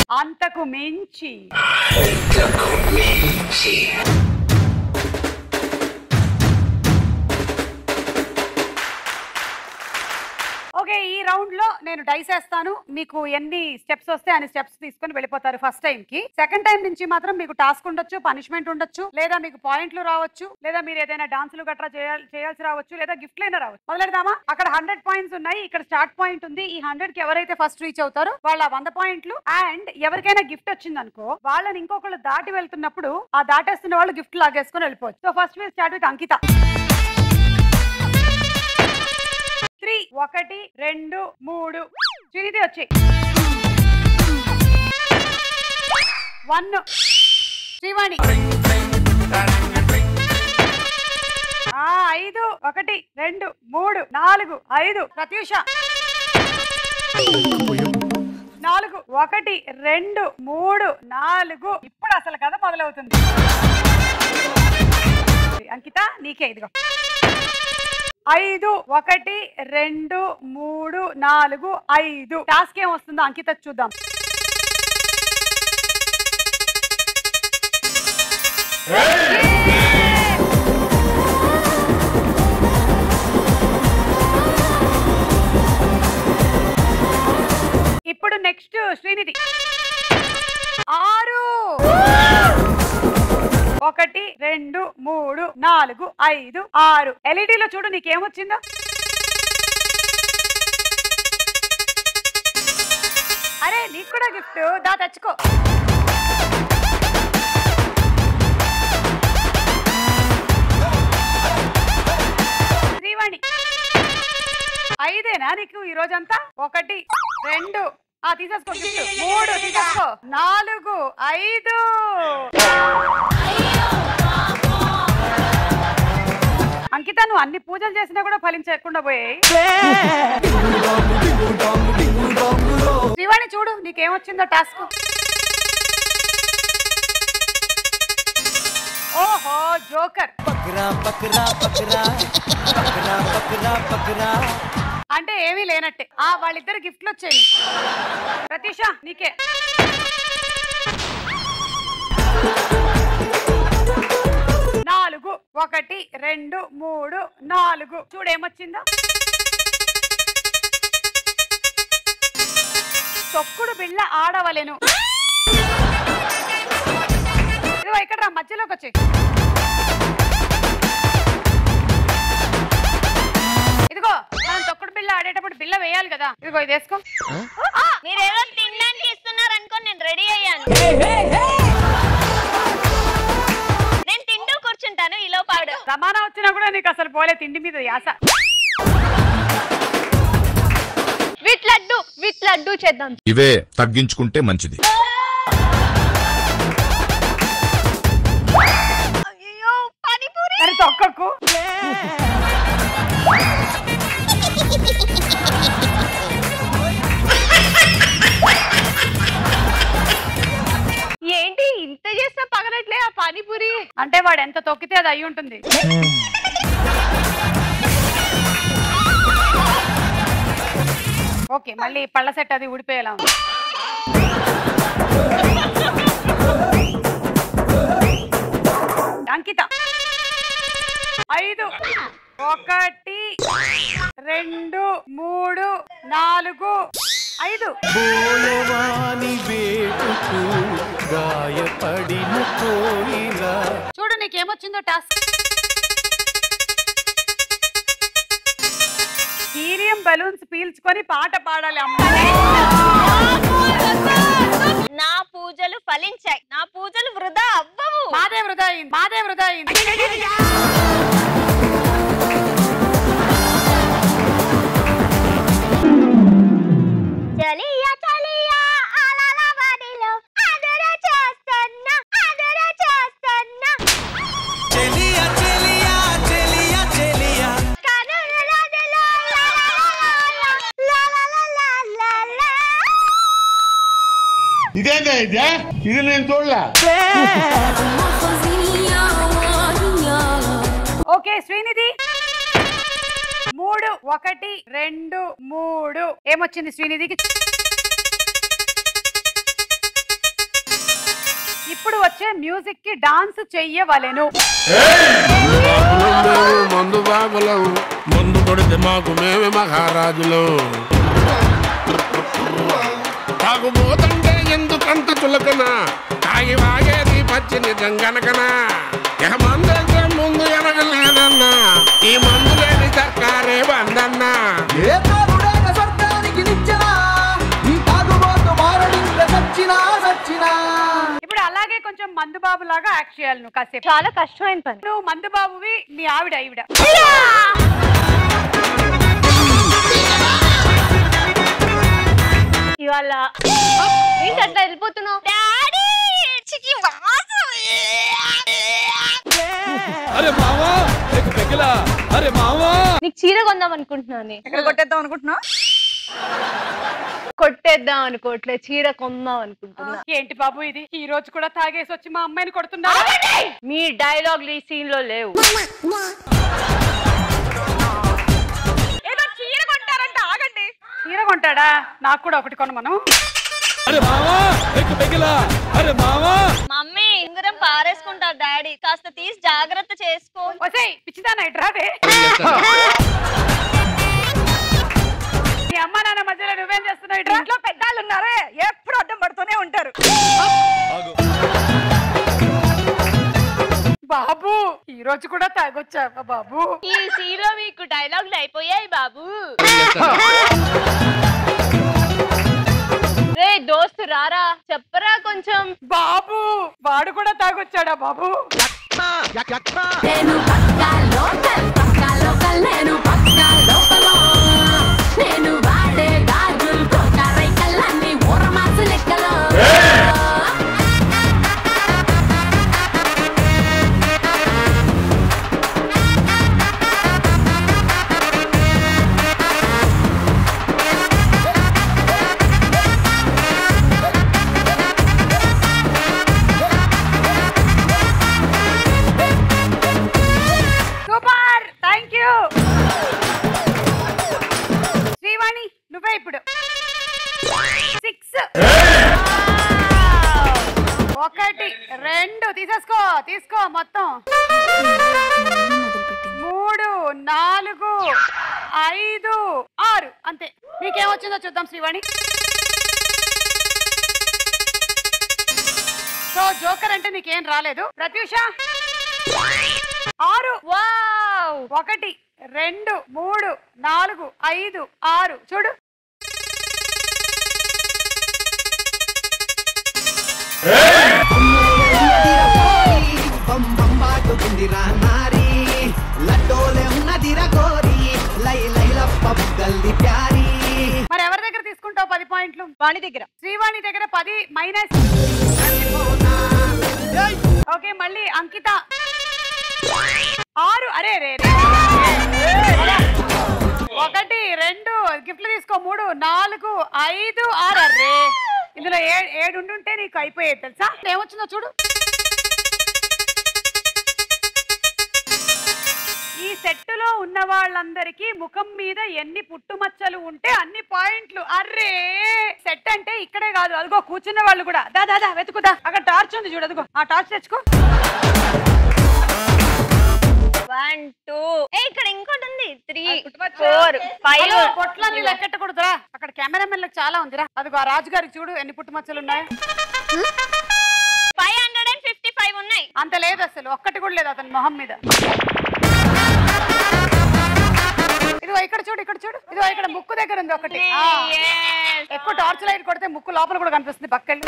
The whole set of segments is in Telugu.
అంతకు మించి ఓకే ఈ రౌండ్ లో నేను డైస్ వేస్తాను మీకు ఎన్ని స్టెప్స్ వస్తే అన్ని స్టెప్స్ తీసుకొని వెళ్ళిపోతారు ఫస్ట్ టైం కి సెకండ్ టైం నుంచి మాత్రం మీకు టాస్క్ ఉండొచ్చు పనిష్మెంట్ ఉండొచ్చు లేదా మీకు పాయింట్లు రావచ్చు లేదా మీరు ఏదైనా డాన్సులు గట్రా చేయాల్- చేయాల్సి రావచ్చు లేదా గిఫ్ట్ అయినా రావచ్చు మొదలెడదామా అక్కడ హండ్రెడ్ పాయింట్స్ ఉన్నాయి ఇక్కడ స్టార్ట్ పాయింట్ ఉంది ఈ హండ్రెడ్ కి ఎవరైతే ఫస్ట్ రీచ్ అవుతారో వాళ్ళ వంద పాయింట్లు అండ్ ఎవరికైనా గిఫ్ట్ వచ్చింది అనుకో వాళ్ళని ఇంకొకళ్ళు దాటి వెళ్తున్నప్పుడు ఆ దాటేస్తున్న వాళ్ళు గిఫ్ట్ లాగేసుకొని వెళ్ళిపోవచ్చు సో ఫస్ట్ మీరు స్టార్ట్ విత్ అంకిత త్రీ ఒకటి రెండు మూడు శ్రీనిధి వచ్చి వన్ శ్రీవాణి ఆ ఐదు ఒకటి రెండు మూడు నాలుగు ఐదు ప్రత్యూష నాలుగు ఒకటి రెండు మూడు నాలుగు ఇప్పుడు అసలు కథ మొదలవుతుంది అంకిత నీకే ఇదిగో ఐదు ఒకటి రెండు మూడు నాలుగు ఐదు టాస్క్ ఏం వస్తుందో అంకిత చూద్దాం ఇప్పుడు నెక్స్ట్ శ్రీనిధి ఆరు ఒకటి రెండు మూడు నాలుగు ఐదు ఆరు ఎల్ఈడిలో చూడు నీకేమొచ్చిందో అరే నీకు కూడా గిఫ్ట్ దా తెచ్చుకో శ్రీవాణి ఐదేనా నీకు ఈ రోజంతా ఒకటి రెండు ఆ తీసేసుకో gift. మూడు తీసేసుకో నాలుగు ఐదు అంకిత నువ్వు అన్ని పూజలు చేసినా కూడా ఫలించకుండా పోయాయి శ్రీవాణి చూడు నీకేమొచ్చిందో టాస్క్ ఓహో జోకర్ బక్రా బక్రా బక్రా బక్రా బక్రా బక్రా అంటే ఏమీ లేనట్టే ఆ వాళ్ళిద్దరు గిఫ్ట్లు వచ్చాయి ప్రతీష నీకే నాలుగు ఒకటి రెండు మూడు నాలుగు చూడు ఏమొచ్చిందో తొక్కుడు బిళ్ళ ఆడవలెను ఇదిగో ఇక్కడ రా మధ్యలోకి వచ్చి ఇదిగో మనం తొక్కుడు బిళ్ళ ఆడేటప్పుడు బిళ్ళ వేయాలి కదా ఇదిగో ఇది వేసుకో మీరేదో తినడానికి ఇస్తున్నారు అనుకో నేను రెడీ అయ్యాను నేను తింటూ కూర్చుంటాను ఈ లోపాడు సమానం వచ్చినా కూడా నీకు అసలు పోలే తిండి మీద యాస విత్ లడ్డు విత్ లడ్డు చేద్దాం ఇవే తగ్గించుకుంటే మంచిది అయ్యో పానీపూరి మరి తొక్కకు ఏంటి ఇంత చేస్తా పగలట్లే ఆ పానీపూరి అంటే వాడు ఎంత తొక్కితే అది అయి ఉంటుంది ఓకే మళ్ళీ పళ్ళ సెట్ అది ఊడిపోయేలా ఉంది అంకిత ఐదు ఒకటి రెండు మూడు నాలుగు ఐదు బోయవాని వేటుకు గాయపడిన కోయిలా చూడు నీకేమొచ్చిందో టాస్క్ హీలియం బలూన్స్ పీల్చుకొని పాట పాడాలి అమ్మాయి నా పూజలు ఫలించాయి నా పూజలు వృధా అవ్వవు మాదే వృధా అయింది మాదే వృధా అయింది చలియా చలియా అలల వాడిలో అదర చేస్తున్నా అదర చేస్తున్నా చెలియా చెలియా చెలియా చెలియా కనుల నదిలో లా లా లా లా లా లా లా లా. ఇదేందా ఇదే ఇది నేను చూడలే ఓకే శ్రీనిధి మూడు ఒకటి రెండు మూడు ఏమొచ్చింది శ్రీనిధికి ఇప్పుడు వచ్చే మ్యూజిక్ కి డాన్స్ చెయ్యవలెను మేము మందు బాబులం మందు కొడితే మాకు మేమే మహారాజులు తాగుబోతంటే ఎందుకంత చులకన తాగి వాగేది పచ్చి నిజం గనకనా ఇక మందంటే ముందు ఎనగలేదన్నా ఈ మందు లేని సర్కారే బందన్నా ఏ తాగుడైన స్వర్గానికి నిచ్చెనా ఈ తాగుబోతు మారడింక సచ్చినా సచ్చినా ఇప్పుడు అలాగే కొంచెం మందుబాబు లాగా యాక్ట్ చేయాలి నువ్వు కాసేపు చాలా కష్టమైన పని నువ్వు మందుబాబువి మీ ఆవిడ ఈవిడ ఇవాళ ఏంటి అట్లా వెళ్ళిపోతున్నావు డాడీ చికి అరే మావా నీకు పెగిలా అరే మావా నీకు చీర కొందాం అనుకుంటున్నాను ఎక్కడ కొట్టేద్దాం అనుకుంటున్నా కొట్టేద్దాం అనుకోవట్లే చీర కొందాం అనుకుంటున్నా ఏంటి బాబు ఇది ఈ రోజు కూడా తాగేసి వచ్చి మా అమ్మాయిని కొడుతున్నా మీ డైలాగ్ ఈ సీన్ లో లేవు ఏదో చీర కొంటారంట ఆగండి చీర కొంటాడా నాకు కూడా ఒకటి కొనమను అరే మావా నీకు పెగిలా అరే మావా మమ్మీ ఉంగరం పారేసుకుంటారు డాడీ కాస్త తీసి జాగ్రత్త చేసుకో వసేయ్ పిచ్చిదానా ఇట్రాదే మీ అమ్మ నాన్న మధ్యలో నువ్వేం చేస్తున్నావు ఇట్రా ఇంట్లో పెద్దాళ్ళు ఉన్నారే ఎప్పుడు అడ్డం పడుతూనే ఉంటారు బాబు ఈ రోజు కూడా తాగొచ్చావా బాబు ఈ సీన్ లో మీకు డైలాగులు అయిపోయాయి బాబు రే దోస్తు రారా చెప్పరా కొంచెం బాబు వాడు కూడా తాగొచ్చాడా బాబు నేను పక్కా లోకల్ పక్కా లోకల్ నేను పక్కా లోకల్ నేను వాడే గాజులు కోక రైకలన్నీ ఊరమాసు లెక్కలో సూపర్ థ్యాంక్ యూ శ్రీవాణి నువ్వే ఇప్పుడు సిక్స్ ఒకటి రెండు తీసేసుకో తీసుకో మొత్తం మూడు నాలుగు ఐదు ఆరు అంతే నీకేమొచ్చిందో చూద్దాం శ్రీవాణి సో జోకర్ అంటే నీకేం రాలేదు ప్రత్యూష ఆరు వావ్ ఒకటి రెండు మూడు నాలుగు ఐదు ఆరు చూడు బంబాటుకుందిరా నారి లడ్డోలే ఉన్నదిరా కోరి లై లైలప్ప బుగ్గల్ది ప్యారీ మరి ఎవరి దగ్గర తీసుకుంటావు పది పాయింట్లు వాణి దగ్గర శ్రీవాణి దగ్గర పది మైనస్ ఓకే మళ్ళీ అంకిత ఆరు అరే రే రే. ఒకటి రెండు గిఫ్ట్లు తీసుకో మూడు నాలుగు ఐదు ఆరు అర్రే ఇందులో ఏ ఏడు ఉండుంటే నీకు అయిపోయేది తెలుసా ఏమొచ్చిందో చూడు ఈ సెట్టులో ఉన్న వాళ్ళందరికీ ముఖం మీద ఎన్ని పుట్టుమచ్చలు ఉంటే అన్ని పాయింట్లు అర్రే సెట్ అంటే ఇక్కడే కాదు అదిగో కూర్చున్న వాళ్ళు కూడా దా దా దా వెతుకుదా అక్కడ టార్చ్ ఉంది చూడు అదిగో ఆ టార్చ్ తెచ్చుకో వన్ టూ ఏ ఇక్కడ ఇంకోటి ఉంది త్రీ ఫోర్ ఫైవ్ హలో, పొట్లన్నీ లెక్కెట్టకూడదురా అక్కడ కెమెరామెన్లకు చాలా ఉందిరా అదిగో ఆ రాజుగారికి చూడు ఎన్ని పుట్టుమచ్చలు ఉన్నాయి five hundred and fifty five ఉన్నాయి అంత లేదు అసలు ఒక్కటి కూడా లేదు అతని మొహం మీద ఇదిగో ఇక్కడ చూడు ఇక్కడ చూడు ఇదిగో ఇక్కడ ముక్కు దగ్గర ఉంది ఒకటి ఆ. Yes. ఎక్కువ టార్చ్ లైట్ కొడితే ముక్కు లోపల కూడా కనిపిస్తుంది పక్కెళ్ళి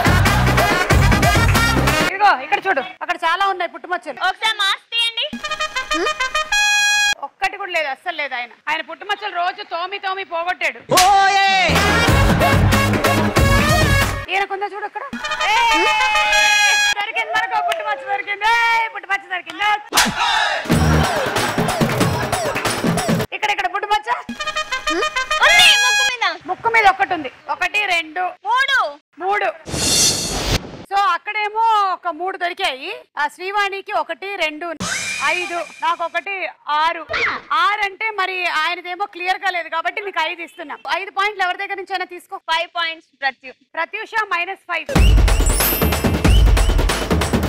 ఇదిగో ఇక్కడ చూడు అక్కడ చాలా ఉన్నాయి పుట్టుమచ్చలు ఒకసారి మాస్క్ తీయండి ఒక్కటి కూడా లేదు అస్సలు లేదు ఆయన ఆయన పుట్టుమచ్చలు రోజు తోమి తోమి పోగొట్టాడు ఈయనకుందా చూడు అక్కడ దొరికింది మనకు పుట్టుమచ్చ దొరికింది ఏయ్, పుట్టుమచ్చ దొరికింది ఇక్కడ ఇక్కడ పుట్టుమచ్చ ఉంది ముక్కు మీద ముక్కు మీద ఒకటి ఉంది ఒకటి రెండు మూడు మూడు సో అక్కడేమో ఒక మూడు దొరికాయి ఆ శ్రీవాణికి ఒకటి రెండు ఐదు నాకు ఒకటి ఆరు ఆరు అంటే మరి ఆయనదేమో క్లియర్ గా లేదు కాబట్టి నీకు ఐదు ఇస్తున్నాం ఐదు పాయింట్లు ఎవరి దగ్గర నుంచి అయినా తీసుకో ఫైవ్ పాయింట్స్ ప్రతి ప్రత్యూష మైనస్ ఫైవ్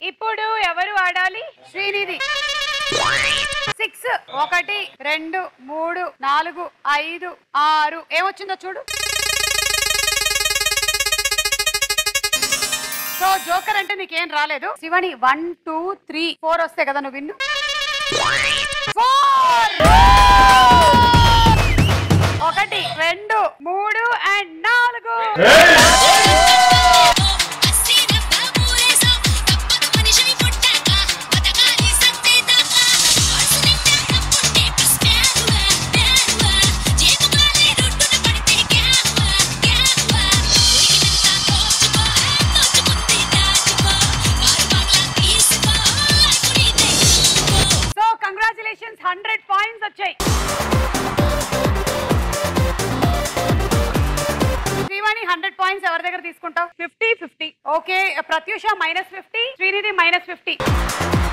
ఇప్పుడు ఎవరు ఆడాలి శ్రీనిధి సిక్స్ ఒకటి రెండు మూడు నాలుగు ఐదు ఆరు ఏమొచ్చిందో చూడు సో జోకర్ అంటే నీకేం రాలేదు శివని వన్ టూ త్రీ ఫోర్ వస్తే కదా నువ్వు విన్ను ఫోర్ ఒకటి రెండు మూడు అండ్ నాలుగు సో కంగ్రాచులేషన్స్ హండ్రెడ్ పాయింట్స్ వచ్చాయి శ్రీవాణి హండ్రెడ్ పాయింట్స్ ఎవరి దగ్గర తీసుకుంటావు fifty fifty okay Pratyusha minus fifty Srinidhi minus fifty